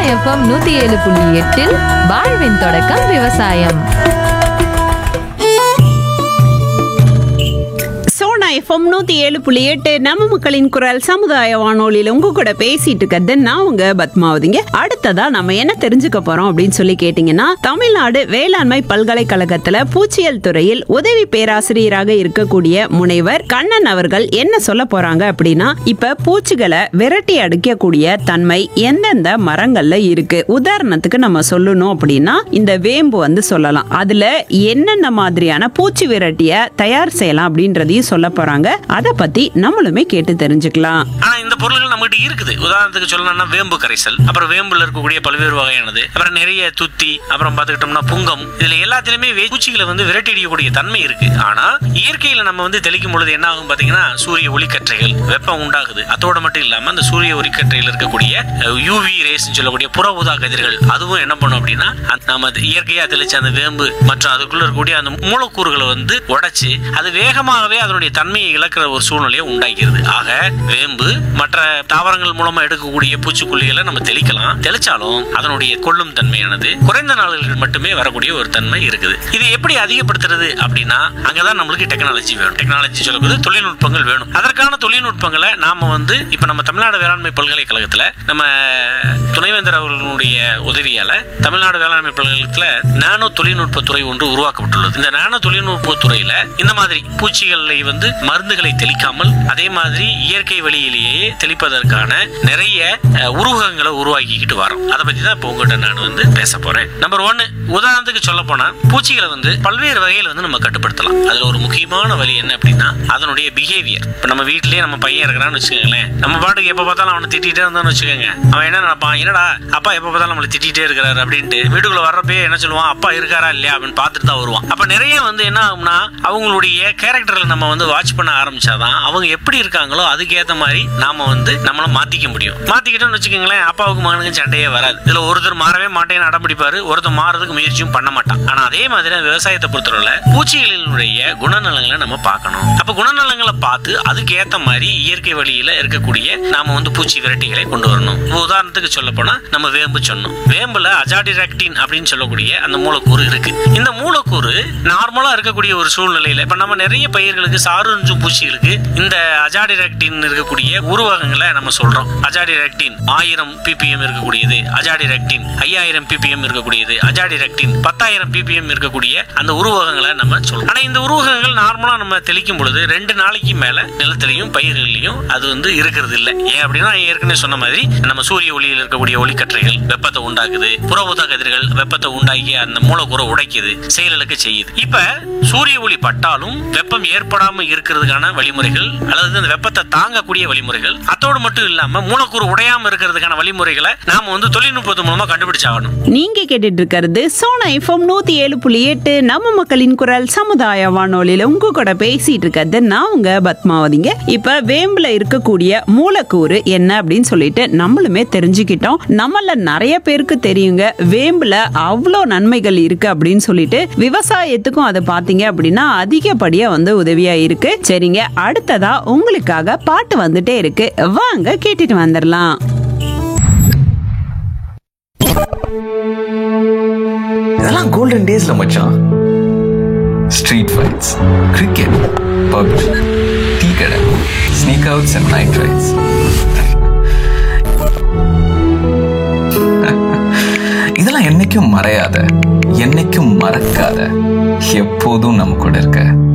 FM நூத்தி ஏழு புள்ளி எட்டில் வாழ்வின் தொடக்கம் விவசாயம் சோனா எஃப்எம் நூத்தி ஏழு புள்ளி எட்டு நம்ம மக்களின் குரல் சமுதாய வானொலியில உங்க கூட பேசிட்டு இருக்கிறது நான் உங்க பத்மாவதிங்க அடுத்ததா நம்ம என்ன தெரிஞ்சுக்க போறோம் அப்படின்னு சொல்லி கேட்டீங்கன்னா தமிழ்நாடு வேளாண்மை பல்கலைக்கழகத்துல பூச்சியல் துறையில் உதவி பேராசிரியராக இருக்கக்கூடிய முனைவர் கண்ணன் அவர்கள் என்ன சொல்ல போறாங்க அப்படின்னா இப்ப பூச்சிகளை விரட்டி அடிக்கக்கூடிய தன்மை எந்தெந்த மரங்கள்ல இருக்கு உதாரணத்துக்கு நம்ம சொல்லணும் அப்படின்னா இந்த வேம்பு வந்து சொல்லலாம் அதுல என்னென்ன மாதிரியான பூச்சி விரட்டிய தயார் செய்யலாம் அப்படின்றதையும் சொல்ல போறாங்க அத பத்தி நம்மளுமே கேட்டு தெரிஞ்சுக்கலாம் ஆனா இந்த பொருள்கள் நம்மகிட்ட இருக்குது உதாரணத்துக்கு சொல்லணும்னா வேம்பு கரைசல் அப்புறம் வேம்புல இருக்கக்கூடிய பல்வேறு வகையானது அப்புறம் நிறைய துத்தி அப்புறம் பார்த்துக்கிட்டோம்னா புங்கம் இதுல எல்லாத்துலயுமே வே- பூச்சிகளை வந்து விரட்டி அடிக்கக்கூடிய தன்மை இருக்கு ஆனா இயற்கையில நம்ம வந்து தெளிக்கும் பொழுது என்ன ஆகும் பாத்தீங்கன்னா சூரிய ஒளிக்கற்றைகள் வெப்பம் உண்டாகுது அதோட மட்டும் இல்லாம அந்த சூரிய ஒளிக்கற்றையில் இருக்கக்கூடிய யூவி ரேஸ் சொல்லக்கூடிய புற ஊதா கதிர்கள் அதுவும் என்ன பண்ணும் அப்படின்னா அந்த நம்ம அது இயற்கையா தெளிச்ச அந்த வேம்பு மற்றும் அதுக்குள்ள இருக்கக்கூடிய அந்த மூலக்கூறுகளை வந்து உடைச்சு அது வேகமாகவே அதனுடைய தன்மையை இழக்கிற ஒரு சூழ்நிலையை உண்டாக்கிறது ஆக வேம்பு மற்ற தாவரங்கள் மூலமா எடுக்கக்கூடிய பூச்சிக்கொல்லிகளை நம்ம தெளிக்கலாம் தெளிச்சாலும் அதனுடைய கொள்ளும் தன்மையானது குறைந்த நாள்களில் மட்டுமே வரக்கூடிய ஒரு தன்மை இருக்குது இது எப்படி அதிகப்படுத்துறது அப்படின்னா அங்கதான் நம்மளுக்கு டெக்னாலஜி வேணும் டெக்னாலஜி சொல்லக்கூடிய தொழில்நுட்பங்கள் வேணும் அதற்கான தொழில்நுட்பங்களை நாம வந்து இப்ப நம்ம தமிழ்நாடு வேளாண்மை பல்கலைக்கழகத்துல நம்ம துணைவேந்தர் அவர்களுடைய உதவியால தமிழ்நாடு வேளாண்மை பல்கலைக்கழகத்துல நானோ தொழில்நுட்ப துறை ஒன்று உருவாக்கப்பட்டுள்ளது இந்த நானோ தொழில்நுட்ப துறையில இந்த மாதிரி பூச்சிகளை வந்து மருந்துகளை தெளிக்காமல் அதே மாதிரி இயற்கை வழியிலேயே தெளிப்பதற்கான நிறைய அஹ், உருவகங்களை உருவாக்கிக்கிட்டு வரோம் அதை பத்தி தான் இப்போ உங்ககிட்ட நான் வந்து பேச போறேன் நம்பர் ஒன்னு உதாரணத்துக்கு சொல்ல போனா பூச்சிகளை வந்து பல்வேறு வகையில் வந்து நம்ம கட்டுப்படுத்தலாம் அதுல ஒரு முக்கியமான வழி என்ன அப்படின்னா அதனுடைய பிஹேவியர் இப்ப நம்ம வீட்லயே நம்ம பையன் இருக்கிறான்னு வச்சுக்கோங்களேன் நம்ம பாட்டுக்கு எப்ப பார்த்தாலும் அவனை திட்டிகிட்டே இருந்தான்னு வச்சுக்கோங்க அவன் என்ன நினைப்பான் என்னடா அப்பா எப்ப பார்த்தாலும் நம்மளை திட்டிகிட்டே இருக்கிறாரு அப்படின்ட்டு வீட்டுக்குள்ள வர்றப்பே என்ன சொல்லுவான் அப்பா இருக்காரா இல்லையா அப்படின்னு பார்த்துட்டு தான் வருவான் அப்ப நிறைய வந்து என்ன ஆகும்னா அவங்களுடைய கேரக்டர்ல நம்ம வந்து வாட்ச் பண்ண ஆரம்பிச்சாதான் அவங்க எப்படி இருக்காங்களோ அதுக்கேத்த மாதிரி நாம வந்து நம்மள மாத்திக்க முடியும் மாத்திக்கிட்டோம்னு வச்சுக்கோங்களேன் அப்பாவுக்கு மகனுக்கு சண்டையே வராது இதுல ஒருத்தர் மாறவே மாட்டேன்னு அடம் பிடிப்பாரு ஒருத்தர் மாறதுக்கு முயற்சியும் பண்ண மாட்டான் ஆனா அதே மாதிரி விவசாயத்தை பொறுத்தவரை பூச்சிகளினுடைய குணநலங்களை நம்ம பார்க்கணும் அப்ப குணநலங்களை பார்த்து அதுக்கு ஏத்த மாதிரி இயற்கை வழியில இருக்கக்கூடிய நாம வந்து பூச்சி விரட்டிகளை கொண்டு வரணும் இப்ப உதாரணத்துக்கு சொல்ல போனா நம்ம வேம்பு சொன்னோம் வேம்புல அஜாடிராக்டின் அப்படின்னு சொல்லக்கூடிய அந்த மூலக்கூறு இருக்கு இந்த மூலக்கூறு நார்மலா இருக்கக்கூடிய ஒரு சூழ்நிலையில இப்ப நம்ம நிறைய பயிர்களுக்கு சாருஞ்சும் பூச்சிகளுக்கு இந்த அஜாடிராக்டின் இருக்கக்கூடிய உருவகங்களை நம்ம சொல்றோம் அஜாடிராக்டின் ஆயிரம் பிபிஎம் இருக்கக்கூடியது அஜாடிராக்டின் ஐயாயிரம் பிபிஎம் இருக்கக்கூடியது அஜாடிராக்டின் பத்தாயிரம் பிபிஎம் இருக்கக்கூடிய அந்த உருவகங்களை நம்ம சொல்றோம் ஆனா இந்த உருவகங்கள் நார்மலா நம்ம தெளிக்கும் பொழுது ரெண்டு நாளைக்கு மேல நிலத்திலையும் பயிர்கள்லையும் அது வந்து இருக்கிறது இல்லை ஏன் அப்படின்னா நான் ஏற்கனவே சொன்ன மாதிரி நம்ம சூரிய ஒளியில் இருக்கக்கூடிய ஒளிக்கற்றைகள் வெப்பத்தை உண்டாக்குது புற ஊதா கதிர்கள் வெப்பத்தை உண்டாக்கி அந்த மூலக்கூறை உடைக்குது செயலுக்கு செய்யுது இப்ப சூரிய ஒளி பட்டாலும் வெப்பம் ஏற்படாம இருக்கிறதுக்கான வழிமுறைகள் அல்லது அந்த வெப்பத்தை தாங்கக்கூடிய வழிமுறைகள் அதோடு மட்டும் இல்லாம மூலக்கூறு உடையாம இருக்கிறதுக்கான வழிமுறைகளை நாம வந்து தொழில்நுட்பத்து மூலமா கண்டுபிடிச்சாகணும் நீங்க கேட்டுட்டு இருக்கிறது சோனா எஃப்எம் நூத்தி ஏழு புள்ளி எட்டு நம்ம மக்களின் குரல் சமுதாய வானொலியில உங்க கூட பேசிட்டு இருக்கிறது நான் உங்க பத்மாவதிங்க இப்ப வேம்புல இருக்கக்கூடிய மூலக்கூறு என்ன அப்படின்னு சொல்லிட்டு நம்மளுமே தெரிஞ்சுக்கிட்டோம் நம்மள நிறைய பேருக்கு தெரியுங்க வேம்புல அவ்வளோ நன்மைகள் இருக்கு அப்படின்னு சொல்லிட்டு விவசாயத்துக்கும் அதை பாத்தீங்க அப்படின்னா அதிகப்படியா வந்து உதவியா இருக்கு சரிங்க அடுத்ததா உங்களுக்காக பாட்டு வந்துட்டே இருக்கு வாங்க கேட்டுட்டு வந்துடலாம் இதெல்லாம் கோல்டன் டேஸ்ல மச்சான் street fights cricket PUBG tea கடை sneak outs and night rides இதெல்லாம் என்னைக்கும் மறையாத என்னைக்கும் மறக்காத எப்போதும் நம்ம கூட இருக்க